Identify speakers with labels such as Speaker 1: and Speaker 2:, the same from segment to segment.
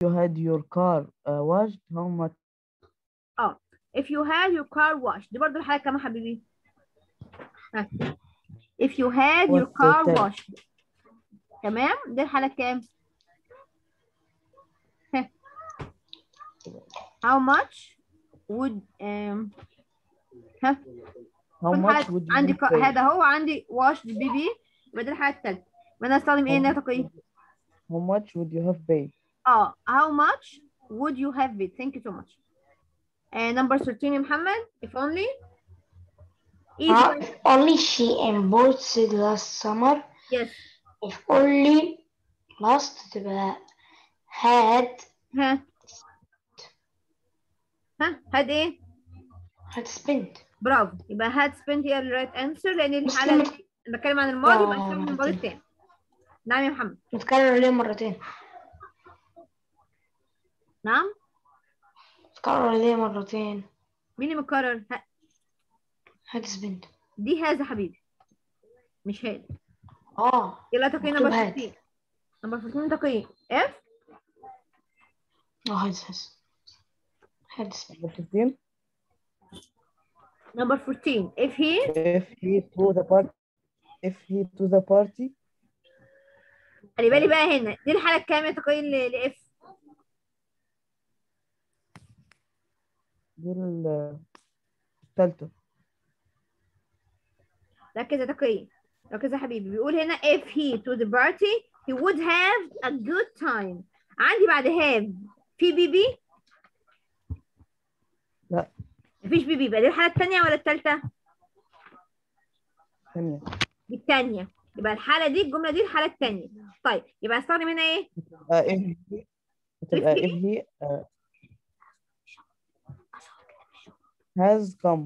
Speaker 1: you had your car uh, washed how much
Speaker 2: اه if you had your car washed دي برضو الحالة كام يا حبيبي ها. if you had your
Speaker 1: What's the
Speaker 2: car
Speaker 1: test?
Speaker 2: washed تمام دي الحالة كام ها. how much would um, ها
Speaker 1: how
Speaker 2: كل
Speaker 1: much
Speaker 2: حالة
Speaker 1: would you
Speaker 2: عندي
Speaker 1: pay?
Speaker 2: ك- هذا هو عندي washed بي بي يبقى دي الحالة التالتة يبقى انا استخدم ايه
Speaker 1: how,
Speaker 2: نطقي
Speaker 1: how much would you have paid
Speaker 2: اه how much would you have it thank you so much uh, number 13 يا محمد if only easy
Speaker 3: Uh,
Speaker 2: one.
Speaker 3: if only she imported last summer
Speaker 2: yes
Speaker 3: if only last تبقى had
Speaker 2: ها ها had ايه
Speaker 3: had spent
Speaker 2: برافو يبقى had spent هي ال right answer لان
Speaker 3: بس
Speaker 2: الحالة
Speaker 3: كلمة
Speaker 2: دي أنا بتكلم عن الماضي يبقى
Speaker 3: آه،
Speaker 2: استخدم الماضي
Speaker 3: مرتين.
Speaker 2: التاني نعم يا محمد
Speaker 3: متكرر ليه مرتين
Speaker 2: نعم
Speaker 3: متكرر ليه مرتين
Speaker 2: مين اللي مكرر ها.
Speaker 3: had spent
Speaker 2: دي هذا حبيبي مش هاد
Speaker 3: اه
Speaker 2: يلا تقييم
Speaker 3: مكتوب
Speaker 2: نمبر
Speaker 3: had.
Speaker 2: 14 نمبر 14 تقييم اف
Speaker 3: اه had has had spent
Speaker 1: Number 15
Speaker 2: نمبر 14 if he
Speaker 1: if he to the party if he to the party
Speaker 2: خلي بالي بقى هنا دي الحالة الكام يا تقييم لاف
Speaker 1: دي ال- التالتة
Speaker 2: ركز يا تقييم ركز يا حبيبي بيقول هنا if he to the party he would have a good time عندي بعد have في بي بي
Speaker 1: لا.
Speaker 2: مفيش بي بي يبقى دي الحالة التانية ولا التالتة؟
Speaker 1: ثانية
Speaker 2: دي التانية يبقى الحالة دي الجملة دي الحالة التانية طيب يبقى هستخدم هنا ايه؟
Speaker 1: uh, if he هتبقى
Speaker 2: If
Speaker 1: if he uh, has come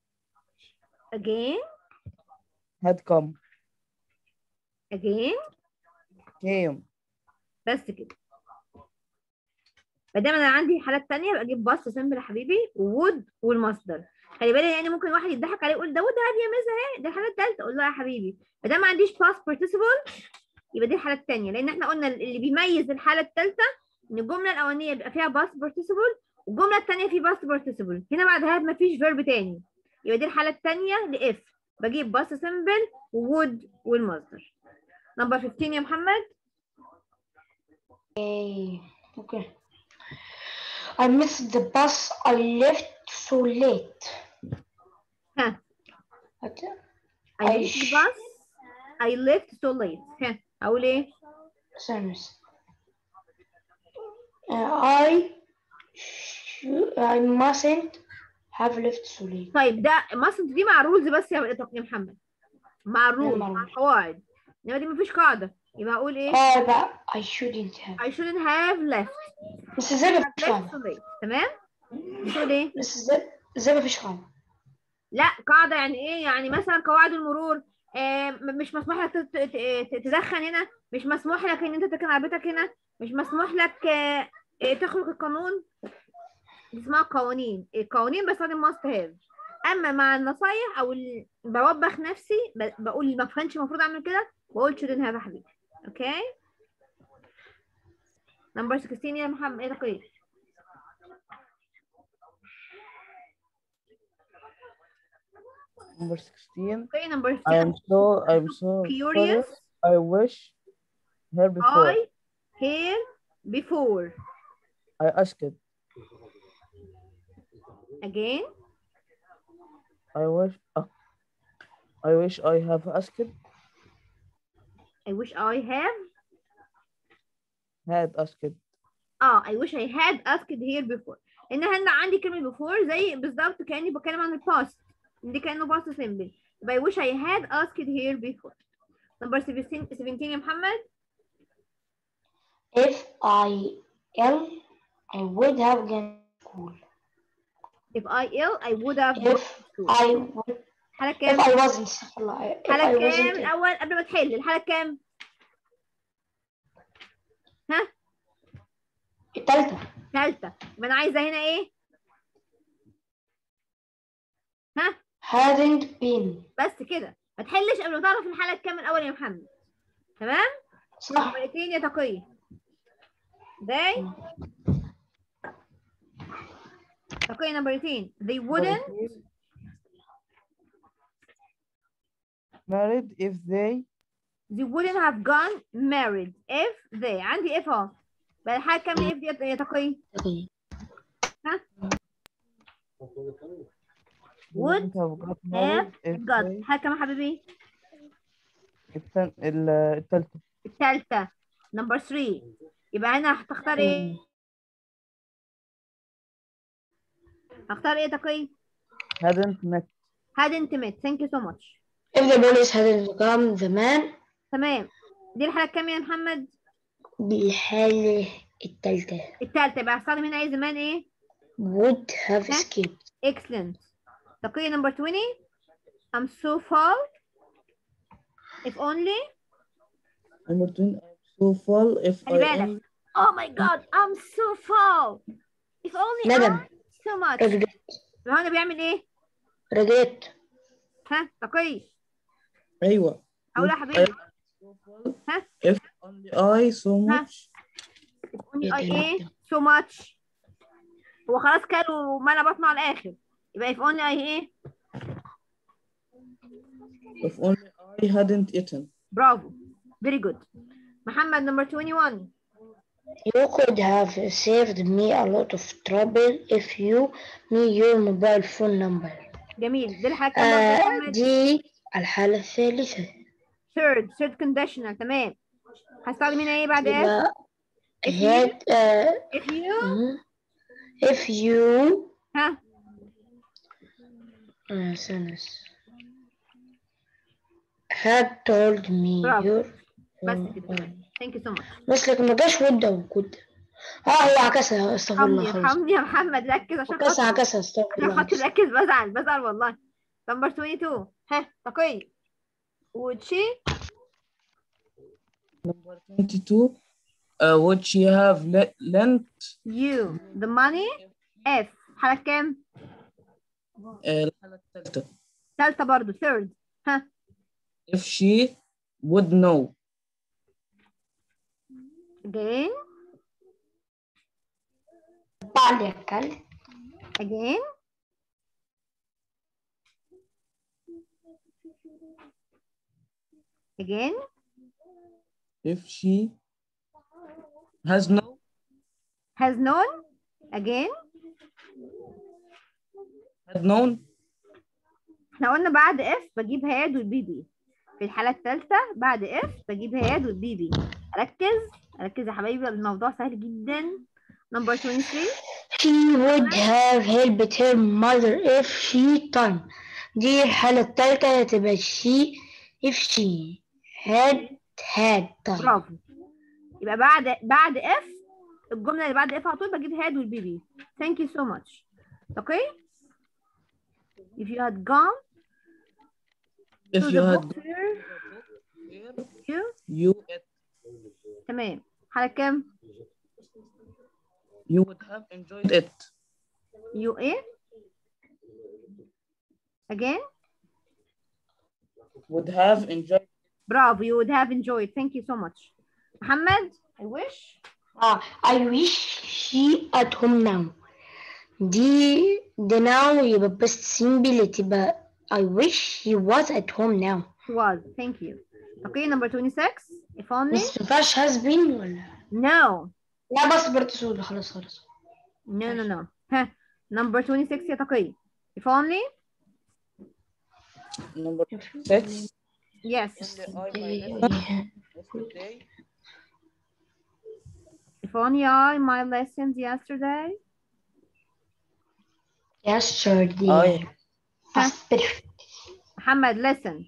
Speaker 2: again
Speaker 1: had come
Speaker 2: again
Speaker 1: came
Speaker 2: بس كده ما دام انا عندي حالات تانية يبقى اجيب باص سمبل يا حبيبي وود والمصدر خلي بالك يعني ممكن واحد يضحك عليه يقول ده وود هادي يا مس اهي دي الحاله الثالثه اقول له يا حبيبي ما دام ما عنديش باس بارتيسيبل يبقى دي الحاله الثانيه لان احنا قلنا اللي بيميز الحاله الثالثه ان الجمله الاولانيه بيبقى فيها باس بارتيسيبل والجمله الثانيه في باس بارتيسيبل هنا بعد هاد ما فيش فيرب تاني يبقى دي الحاله الثانيه لاف بجيب باس سمبل وود والمصدر نمبر 15 يا محمد
Speaker 3: Okay. Okay. I missed the bus. I left so late.
Speaker 2: ها
Speaker 3: What?
Speaker 2: I
Speaker 3: I
Speaker 2: missed the
Speaker 3: sh-
Speaker 2: bus I left so late ها اقول ايه
Speaker 3: Samus. Uh, I sh- I mustn't have left so late.
Speaker 2: طيب ده mustn't دي مع الرولز بس يا يا محمد مع الرول
Speaker 3: مع
Speaker 2: مع
Speaker 3: الرول.
Speaker 2: القواعد انما دي مفيش قاعده يبقى هقول ايه
Speaker 3: اه بقى I shouldn't have.
Speaker 2: I shouldn't have left
Speaker 3: بس ازاي مفيش
Speaker 2: left
Speaker 3: قاعدة؟
Speaker 2: so late تمام تقول ايه
Speaker 3: بس ازاي ازاي مفيش قاعدة؟
Speaker 2: لا قاعده يعني ايه يعني مثلا قواعد المرور آه م- مش مسموح لك تت- ت- ت- تدخن هنا مش مسموح لك ان انت تركن عربيتك هنا مش مسموح لك آه آه، تخرج القانون دي اسمها قوانين القوانين بستخدم must have اما مع النصايح او ال- بوبخ نفسي ب- بقول ما كانش المفروض اعمل كده بقول shouldn't have يا حبيبي اوكي نمبر 16 يا محمد ايه تقريبا
Speaker 1: number 16
Speaker 2: اوكي نمبر
Speaker 1: I am
Speaker 2: 15
Speaker 1: so I'm so
Speaker 2: curious
Speaker 1: sorry. I wish her before
Speaker 2: I here before
Speaker 1: I asked
Speaker 2: again
Speaker 1: I wish uh, I wish I have asked
Speaker 2: I wish I have
Speaker 1: had asked
Speaker 2: اه I wish I had asked here before ان هنا عندي كلمة before زي بالظبط كأني بتكلم عن الباست دي كأنه باست سيمبل يبقى I wish I had asked here before number 17 17 يا محمد
Speaker 3: If I ill, I would have gone to school.
Speaker 2: if I ill I would have gone
Speaker 3: If
Speaker 2: to school
Speaker 3: I would,
Speaker 2: الحالة
Speaker 3: if
Speaker 2: كام؟
Speaker 3: I wasn't sick, if I
Speaker 2: الحالة كام
Speaker 3: wasn't ill.
Speaker 2: الأول قبل ما تحل الحالة كام؟ ها؟
Speaker 3: التالتة
Speaker 2: ثالثة يبقى أنا عايزة هنا إيه؟ ها؟
Speaker 3: hadn't been
Speaker 2: بس كده ما تحلش قبل ما تعرف الحالة كام الأول يا محمد تمام؟
Speaker 3: صح
Speaker 2: مرتين يا تقي they okay number 18 they wouldn't
Speaker 1: married if they
Speaker 2: they wouldn't have gone married if they عندي if اهو بقى الحاجة كاملة if دي يا تقي
Speaker 3: تقي
Speaker 2: Would
Speaker 1: have got
Speaker 2: have
Speaker 1: married if
Speaker 2: got
Speaker 1: they
Speaker 2: حاجة كام يا حبيبي
Speaker 1: التن- ال- التالتة
Speaker 2: التالتة number 3 يبقى هنا هتختار ايه هختار ايه تقي
Speaker 1: hadn't met
Speaker 2: hadn't met thank you so much
Speaker 3: if the police hadn't come the man
Speaker 2: تمام دي الحالة كام يا محمد
Speaker 3: بالحالة التالتة
Speaker 2: التالتة يبقى هستخدم هنا اي زمان ايه
Speaker 3: would have
Speaker 2: ها؟
Speaker 3: escaped
Speaker 2: excellent تقي number 20 I'm so full if only
Speaker 1: number 20 I'm so full if
Speaker 2: خلي
Speaker 1: I
Speaker 2: بالك.
Speaker 1: only
Speaker 2: oh my god I'm so full if only
Speaker 3: ندم.
Speaker 2: I so much
Speaker 3: regret
Speaker 2: يبقى هنا بيعمل ايه
Speaker 3: regret
Speaker 2: ها تقي
Speaker 1: أيوة
Speaker 2: اقول يا حبيبي
Speaker 1: so full
Speaker 2: ها؟
Speaker 1: if only I so
Speaker 2: ها؟
Speaker 1: much
Speaker 2: if only I ايه so much هو خلاص كان وملى بطنه على الاخر يبقى if only I ايه
Speaker 1: if only I hadn't eaten
Speaker 2: برافو very good محمد number 21
Speaker 3: You could have saved me a lot of trouble if you me your mobile phone number.
Speaker 2: جميل دي الحاجة كام برضه يا
Speaker 3: آه
Speaker 2: محمد
Speaker 3: دي الحالة الثالثة
Speaker 2: third third conditional تمام هستخدم هنا ايه بعد اف
Speaker 3: يبقى
Speaker 2: If you-
Speaker 3: had آه
Speaker 2: if you
Speaker 3: مم. if you
Speaker 2: ها
Speaker 3: آه استنى had told me
Speaker 2: برافو.
Speaker 3: your
Speaker 2: بس كده thank you so much
Speaker 3: بس لكن ما جاش would أو could اه هو عكسها استغفر
Speaker 2: ارحمني
Speaker 3: الله خلاص
Speaker 2: ارحمني يا محمد ركز عشان
Speaker 3: عكسها
Speaker 2: خاطر
Speaker 3: عكسها استغفر
Speaker 2: عشان
Speaker 3: الله
Speaker 2: خاطر ركز بزعل بزعل والله number 22 ها تقي would she
Speaker 1: number 22 uh, would she have le- lent
Speaker 2: you the money if حالة كام
Speaker 1: uh, الحالة الثالثة
Speaker 2: ثالثة برضو third ها
Speaker 1: if she would know
Speaker 2: again
Speaker 3: بعد يا كلب
Speaker 2: again again
Speaker 1: if she has no
Speaker 2: has known again
Speaker 1: had known
Speaker 2: احنا قلنا بعد اف بجيب هاد والبي بي في الحالة الثالثة بعد اف بجيب هاد والبي بي ركز ركز يا حبايبي الموضوع سهل جدا نمبر 23
Speaker 3: She would have helped her mother if she time. دي الحالة التالتة هتبقى she if she had had time.
Speaker 2: برافو يبقى بعد بعد اف الجملة اللي بعد اف على طول بجيب هاد والبي بي thank you so much okay if you had gone
Speaker 1: if
Speaker 2: to
Speaker 1: you
Speaker 2: the
Speaker 1: had
Speaker 2: book
Speaker 1: gone
Speaker 2: fair you
Speaker 1: you
Speaker 2: تمام حالة كام
Speaker 1: you would have enjoyed it
Speaker 2: you ايه again
Speaker 1: would have enjoyed
Speaker 2: برافو you would have enjoyed thank you so much محمد I wish
Speaker 3: Ah, I wish she at home now. دي دي now يبقى بس simple تبقى I wish he was at home now.
Speaker 2: she was thank you okay number 26 if only
Speaker 3: بس ما ينفعش has been ولا
Speaker 2: no
Speaker 3: لا بس برضه سودة خلاص خلاص
Speaker 2: no no no ها number 26 يا تقي if only
Speaker 1: number six
Speaker 2: yes
Speaker 1: only I my lesson yesterday
Speaker 2: if only I my lessons yesterday
Speaker 3: yesterday.
Speaker 1: I
Speaker 3: Past perfect.
Speaker 2: محمد listen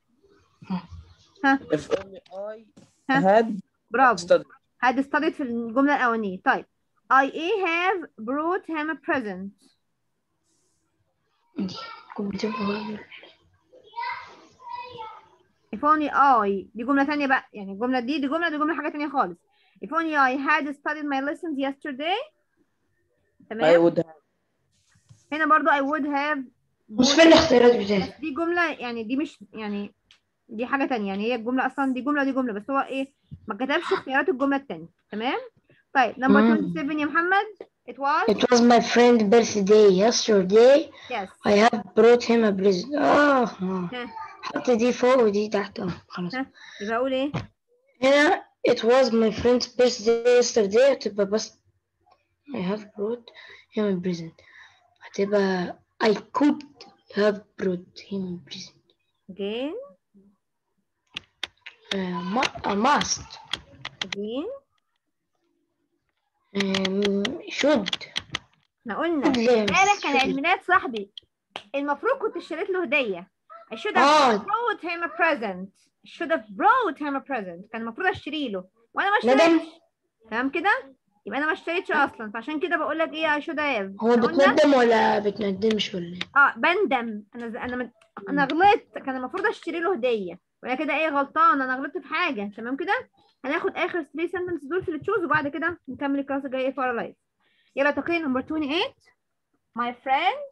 Speaker 1: if only I
Speaker 2: Huh?
Speaker 1: had
Speaker 2: برافو
Speaker 1: studied
Speaker 2: had studied في الجملة الأولانية طيب I have brought him a present
Speaker 3: دي كنت بتبقى
Speaker 2: if only I دي جملة تانية بقى يعني الجملة دي دي جملة دي جملة حاجة تانية خالص if only I had studied my lessons yesterday
Speaker 1: I
Speaker 2: تمام
Speaker 1: would have
Speaker 2: هنا برضو I would have
Speaker 3: مش في الاختيارات بتاعتي
Speaker 2: دي جملة يعني دي مش يعني دي حاجة تانية يعني هي الجملة أصلا دي جملة ودي جملة بس هو إيه ما كتبش اختيارات الجملة التانية تمام طيب number
Speaker 3: مم.
Speaker 2: 27 يا محمد it was
Speaker 3: It was my friend's birthday yesterday.
Speaker 2: yes
Speaker 3: I have brought him a present. آه آه.
Speaker 2: ها
Speaker 3: حط دي فوق ودي تحت اه خلاص
Speaker 2: ها يبقى اقول ايه
Speaker 3: هنا it was my friend's birthday yesterday هتبقى بس I have brought him a present هتبقى I could have brought him a present
Speaker 2: again
Speaker 3: uh, mu- I must
Speaker 2: again
Speaker 3: um, should
Speaker 2: احنا قلنا
Speaker 3: should live.
Speaker 2: امبارح كان
Speaker 3: should-
Speaker 2: عيد ميلاد صاحبي المفروض كنت اشتريت له هديه I should have
Speaker 3: آه.
Speaker 2: brought him a present I should have brought him a present كان المفروض اشتري له وانا ما
Speaker 3: ندم
Speaker 2: اشتريتش تمام كده يبقى انا ما اشتريتش اصلا فعشان كده بقول لك ايه I should have
Speaker 3: هو
Speaker 2: إحنا قلنا-
Speaker 3: بتندم ولا بتندمش ولا ايه؟
Speaker 2: اه بندم انا ز... انا من... انا غلطت كان المفروض اشتري له هديه وانا كده ايه غلطان انا غلطت في حاجه تمام كده هناخد اخر 3 sentences دول في التشوز وبعد كده نكمل الكلاس الجاي ايه فور لايف يلا تقرير نمبر 28 my friend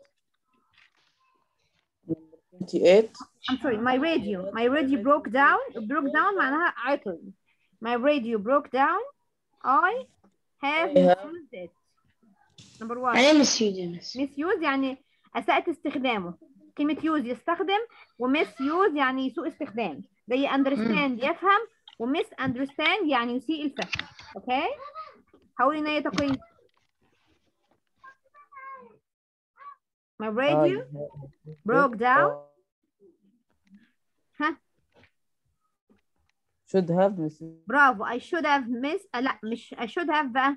Speaker 1: 28
Speaker 2: I'm sorry my radio my radio broke down broke down معناها عطل my radio broke down I have
Speaker 1: I have-
Speaker 2: misused it number one
Speaker 3: يعني ايه مسيود يا مس؟
Speaker 2: misuse يعني أسأت استخدامه كلمة use يستخدم وmiss use يعني يسوء استخدام زي understand يفهم وmiss understand يعني يسيء الفهم اوكي هقول ان هي تقييم my radio broke down ها
Speaker 1: should have miss
Speaker 2: برافو I should have missed آه لا مش I should have بقى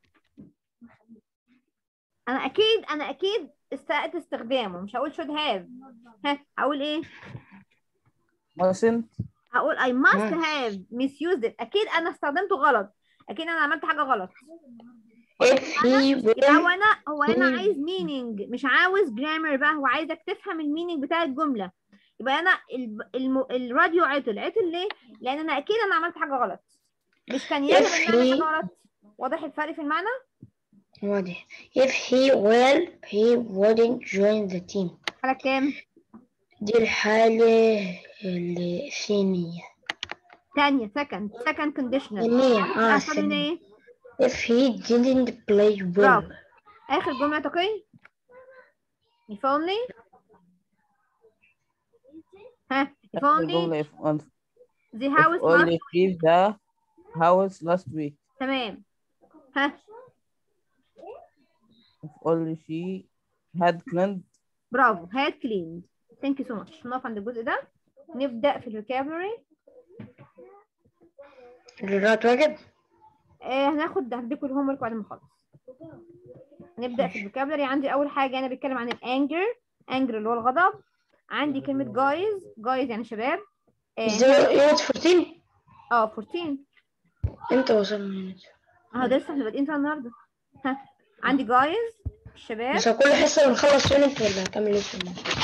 Speaker 2: انا اكيد انا اكيد استأت استخدامه مش هقول should have ها هقول ايه
Speaker 1: mustn't
Speaker 2: هقول I must
Speaker 3: ماشي.
Speaker 2: have misused it أكيد أنا استخدمته غلط أكيد أنا عملت حاجة غلط
Speaker 3: if he
Speaker 2: يبقى هو
Speaker 3: will
Speaker 2: أنا هو أنا
Speaker 3: مم.
Speaker 2: عايز meaning مش عاوز grammar بقى هو عايزك تفهم المينينج بتاع الجملة يبقى أنا ال... الم... الراديو عطل عطل ليه؟ لأن أنا أكيد أنا عملت حاجة غلط مش كان يجب إن أنا أعمل حاجة غلط واضح الفرق في المعنى؟
Speaker 3: واضح if he will he wouldn't join the team
Speaker 2: حالة كام؟
Speaker 3: دي الحالة الثانية
Speaker 2: تانية second second conditional
Speaker 3: ثانية اه
Speaker 2: أصلا إن
Speaker 3: ثانية
Speaker 2: إيه؟
Speaker 3: if he didn't play well
Speaker 2: برافو. آخر جملة تقي if only ها if only
Speaker 1: جملة if on
Speaker 2: the
Speaker 1: if
Speaker 2: house
Speaker 1: only
Speaker 2: must
Speaker 1: leave the house last week
Speaker 2: تمام ها
Speaker 1: if only she had cleaned
Speaker 2: برافو had cleaned thank you so much نقف عند الجزء ده نبدأ في الفوكابولري
Speaker 3: الرات واجب
Speaker 2: آه هناخد هديكم الهوم ورك بعد ما نخلص نبدأ في الفوكابولري عندي أول حاجة أنا بتكلم عن الانجر انجر اللي هو الغضب عندي كلمة جايز جايز يعني شباب اه
Speaker 3: ازاي يوت 14
Speaker 2: آه، 14
Speaker 3: امتى وصلنا
Speaker 2: اه ده لسه احنا بادئين فيها النهارده ها عندي جايز شباب
Speaker 3: بس كل حصة بنخلص يونت ولا هكمل لسه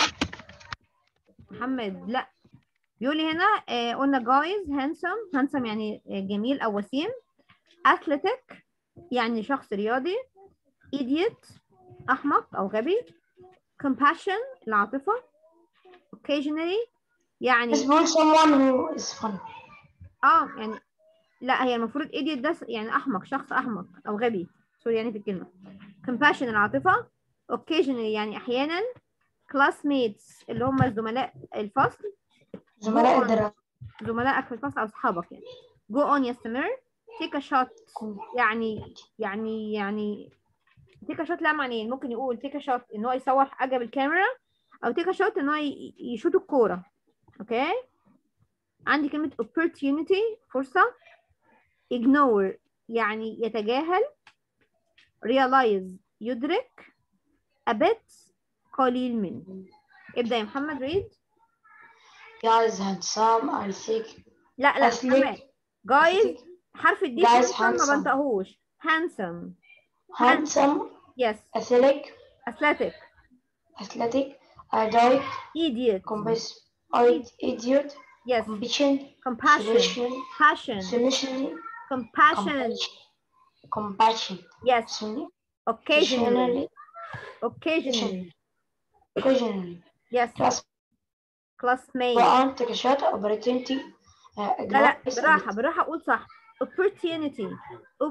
Speaker 2: محمد لا بيقول لي هنا آه قلنا جايز هانسوم هانسوم يعني آه، جميل او وسيم اثليتيك يعني شخص رياضي ايديوت احمق او غبي compassion العاطفه occasionally يعني
Speaker 3: بس بقول someone who is fun
Speaker 2: اه يعني لا هي المفروض idiot ده يعني احمق شخص احمق او غبي سوري يعني في الكلمه compassion العاطفه occasionally يعني احيانا classmates اللي هم الزملاء الفصل
Speaker 3: زملاء
Speaker 2: Go on.
Speaker 3: الدراسة
Speaker 2: زملائك في الفصل او اصحابك يعني go on يستمر take a shot يعني يعني يعني take a shot لا معنيين ممكن يقول take a shot ان هو يصور حاجه بالكاميرا او take a shot ان هو ي- يشوط الكوره اوكي عندي كلمه opportunity فرصه ignore يعني يتجاهل realize يدرك a bit قليل من ابدأ يا محمد ريد
Speaker 3: guys handsome I think
Speaker 2: لا لا
Speaker 3: Athlete.
Speaker 2: محمد جايز حرف الدي
Speaker 3: Guys
Speaker 2: في ما
Speaker 3: handsome.
Speaker 2: بنطقهوش handsome
Speaker 3: handsome
Speaker 2: yes
Speaker 3: athletic
Speaker 2: athletic
Speaker 3: athletic adult
Speaker 2: idiot
Speaker 3: compass idiot
Speaker 2: yes
Speaker 3: compassion
Speaker 2: compassion
Speaker 3: solution
Speaker 2: passion
Speaker 3: solution
Speaker 2: compassion
Speaker 3: compassion compassion
Speaker 2: yes
Speaker 3: Solu-
Speaker 2: occasionally
Speaker 3: occasionally
Speaker 2: occasionally
Speaker 3: occasionally
Speaker 2: yes
Speaker 3: class
Speaker 2: classmate
Speaker 3: on take a shot opportunity uh,
Speaker 2: لا لا
Speaker 3: grace
Speaker 2: بالراحة بالراحة أقول صح opportunity Op-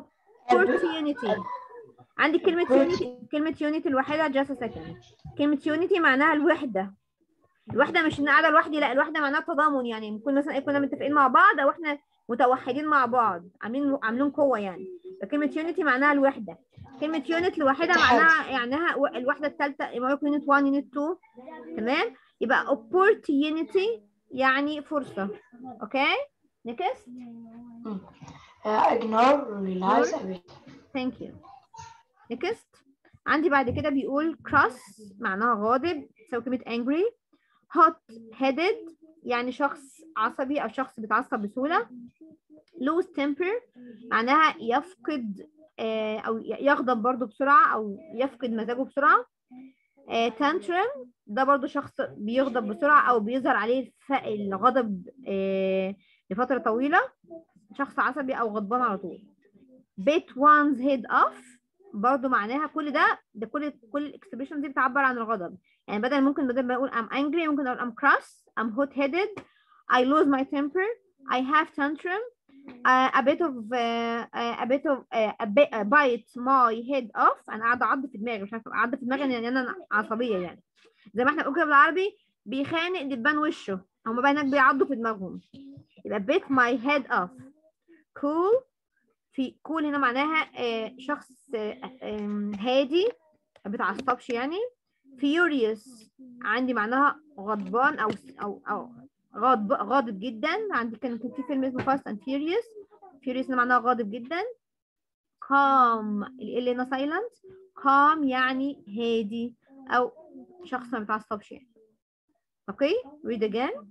Speaker 2: opportunity عندي كلمة unity كلمة unity الواحدة just a second كلمة unity معناها الوحدة الوحدة مش إن قاعدة لوحدي لا الوحدة معناها تضامن يعني نكون مثلا إيه كنا متفقين مع بعض أو إحنا متوحدين مع بعض عاملين عاملين قوة يعني فكلمة unity معناها الوحدة كلمة unit الواحدة
Speaker 3: اتحاد.
Speaker 2: معناها يعنيها و- الوحدة الثالثة يبقى يكون unit 1 unit 2 تمام يبقى opportunity يعني فرصة اوكي next
Speaker 3: Uh, ignore, realize, await.
Speaker 2: thank you next عندي بعد كده بيقول cross معناها غاضب تساوي كلمة angry hot headed يعني شخص عصبي أو شخص بيتعصب بسهولة lose temper معناها يفقد آه، أو ي- يغضب برضو بسرعة أو يفقد مزاجه بسرعة آه، tantrum ده برضو شخص بيغضب بسرعة أو بيظهر عليه الف- الغضب آه، لفترة طويلة شخص عصبي أو غضبان على طول bit one's head off برضو معناها كل ده ده كل كل الاكسبريشن دي بتعبر عن الغضب يعني بدل ممكن بدل ما اقول I'm angry ممكن اقول I'm cross I'm hot headed I lose my temper I have tantrum uh, a bit of uh, uh, a bit of uh, a bit, uh, bite my head off انا قاعده اعض في دماغي مش عارفه اعض في دماغي يعني انا عصبيه يعني زي ما احنا بنقول كده بالعربي بيخانق دبان وشه هما بقى هناك بيعضوا في دماغهم يبقى bit my head off cool في cool هنا معناها آه، شخص آه، آم، هادي ما بيتعصبش يعني furious عندي معناها غضبان او او او غاضب غاضب جدا عندي كان كان في فيلم اسمه Fast and Furious Furious هنا معناها غاضب جدا calm ال هنا silent calm يعني هادي او شخص ما بيتعصبش يعني اوكي read again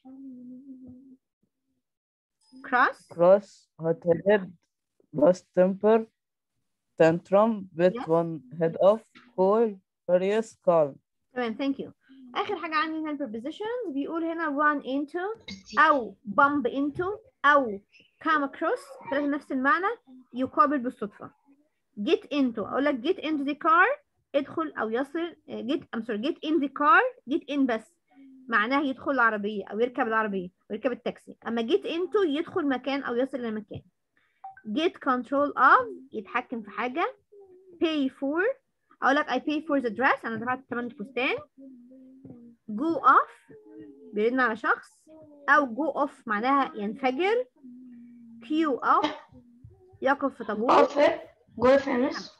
Speaker 2: cross
Speaker 1: cross, hot-headed, lost temper, tantrum, bit
Speaker 2: Yes.
Speaker 1: one head off, cool, furious, calm.
Speaker 2: تمام ثانك يو اخر حاجه عندي هنا البربوزيشنز بيقول هنا run into او bump into او come across ثلاثه نفس المعنى يقابل بالصدفه get into اقول لك get into the car ادخل او يصل آه، get I'm sorry get in the car get in بس معناها يدخل العربيه او يركب العربيه ويركب التاكسي اما get into يدخل مكان او يصل الى مكان get control of يتحكم في حاجه pay for اقول لك I pay for the dress انا دفعت ثمن الفستان go off بيرن على شخص او go off معناها ينفجر queue up يقف في طابور
Speaker 3: أقف جوه يا مس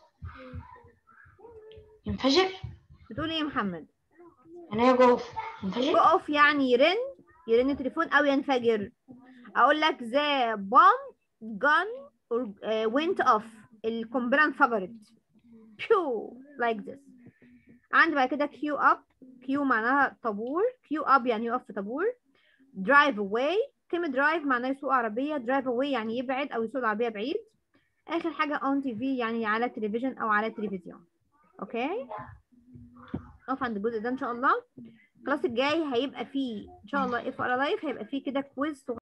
Speaker 3: ينفجر
Speaker 2: بتقول ايه يا محمد
Speaker 3: يعني ايه جوه ينفجر
Speaker 2: يقف يعني يرن يرن تليفون او ينفجر اقول لك the bomb gun or uh, went off القنبله انفجرت pew like this عندي بعد كده queue up queue معناها طابور queue up يعني يقف في طابور drive away كلمة drive معناها يسوق عربية drive away يعني يبعد أو يسوق العربية بعيد آخر حاجة on TV يعني على التلفزيون أو على التلفزيون أوكي نقف عند الجزء ده إن شاء الله الكلاس الجاي هيبقى فيه إن شاء الله if على لايف هيبقى فيه كده كويز